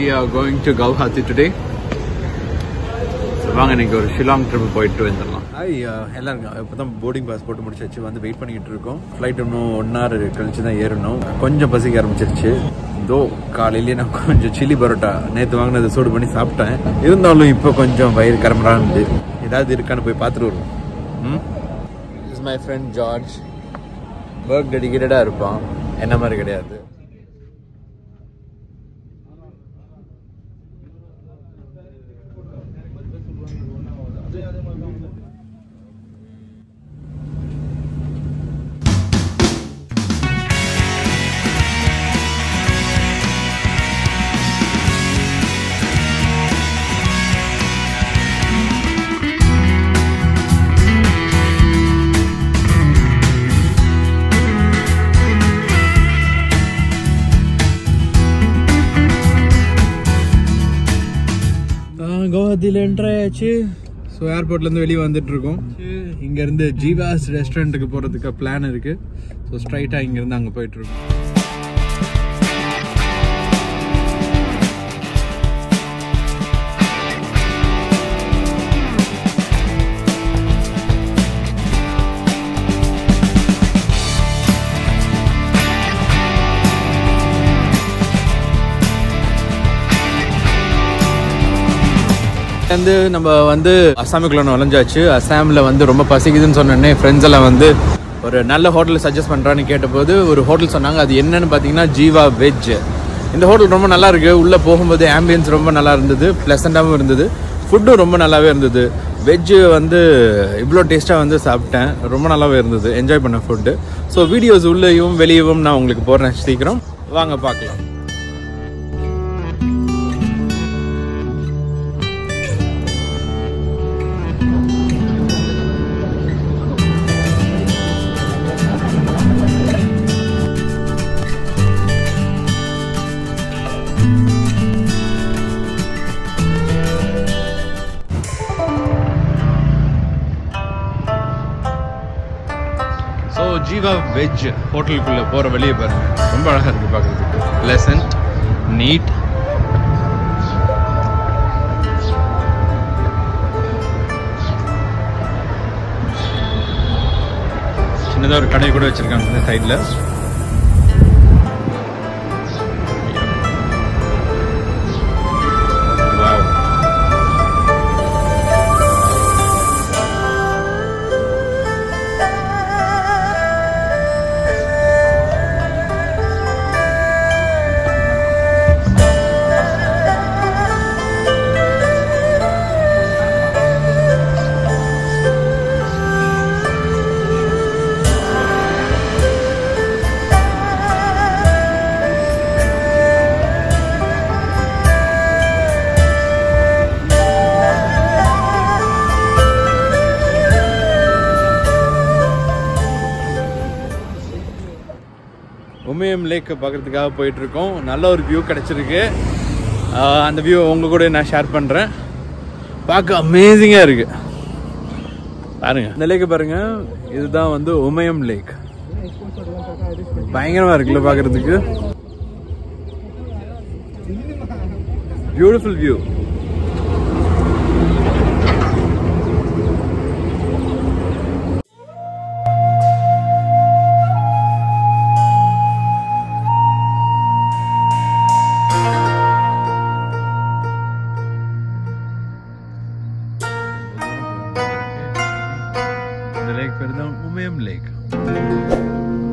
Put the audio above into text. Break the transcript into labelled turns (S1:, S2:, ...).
S1: are going to Gauhati today. So, வாங்க இன்னைக்கு ஒரு ஷிலாங் ட்ரிப் போயிட்டு வந்துடலாம்
S2: ஹாய் எல்லாருங்க இப்போ தான் போர்டிங் பாஸ் போட்டு முடிச்சாச்சு வந்து வெயிட் பண்ணிக்கிட்டு இருக்கோம் ஃப்ளைட் இன்னும் ஒன் ஹவர் கழிச்சு தான் ஏறணும் கொஞ்சம் பசிக்க ஆரம்பிச்சிருச்சு இதோ காலையிலேயே நான் கொஞ்சம் சில்லி பரோட்டா நேற்று வாங்கினதை சூடு பண்ணி சாப்பிட்டேன் இருந்தாலும் இப்போ கொஞ்சம் வயிறு கரம்பரானது ஏதாவது இருக்கான்னு போய் பார்த்துட்டு வருவோம் hmm is my friend George work டெடிக்கேட்டடாக இருப்பான் என்ன மாதிரி கிடையாது கவுஹாத்தியில் என்ட்ரு ஆயாச்சு ஸோ ஏர்போர்ட்லேருந்து வெளியே வந்துட்டு இருக்கோம் இங்கேருந்து ஜீவாஸ் ரெஸ்டாரண்ட்டுக்கு போகிறதுக்கு பிளான் இருக்குது ஸோ ஸ்ட்ரைட்டாக இங்கேருந்து அங்கே போயிட்டு இருக்கோம் வந்து நம்ம வந்து அசாமுக்குள்ள நுழைஞ்சாச்சு அசாமில் வந்து ரொம்ப பசிக்குதுன்னு சொன்னோடனே ஃப்ரெண்ட்ஸ் எல்லாம் வந்து ஒரு நல்ல ஹோட்டல் சஜஸ்ட் பண்ணுறான்னு கேட்டபோது ஒரு ஹோட்டல் சொன்னாங்க அது என்னன்னு பார்த்தீங்கன்னா ஜீவா வெஜ் இந்த ஹோட்டல் ரொம்ப நல்லா இருக்கு உள்ளே போகும்போது ஆம்பியன்ஸ் ரொம்ப நல்லா இருந்தது ப்ளசண்ட்டாகவும் இருந்தது ஃபுட்டும் ரொம்ப நல்லாவே இருந்தது வெஜ்ஜு வந்து இவ்வளோ டேஸ்ட்டாக வந்து சாப்பிட்டேன் ரொம்ப நல்லாவே இருந்தது என்ஜாய் பண்ண ஃபுட்டு ஸோ வீடியோஸ் உள்ளேயும் வெளியவும் நான் உங்களுக்கு போடுறேன் சீக்கிரம் வாங்க பார்க்கலாம் ஸோ ஜீவா வெஜ் ஹோட்டலுக்குள்ளே போகிற வெளியே பாருங்க ரொம்ப அழகாக இருக்குது பார்க்குறதுக்கு ப்ளசன்ட் நீட் சின்னதாக ஒரு கடை கூட வச்சுருக்காங்க இந்த சைடில் உமையம் லேக் பார்க்கறதுக்காக போயிட்டு இருக்கோம் நல்ல ஒரு வியூ கிடைச்சிருக்கு ஆஹ் அந்த வியூ உங்க கூட நான் ஷேர் பண்றேன் பார்க்க அமேசிங்காக இருக்கு பாருங்க இந்த லேக் பாருங்க இதுதான் வந்து உமையம் லேக் பயங்கரமா இருக்குல்ல பார்க்கறதுக்கு பியூட்டிஃபுல் வியூ இந்த லேக் பேர் தான் உமயம் லேக்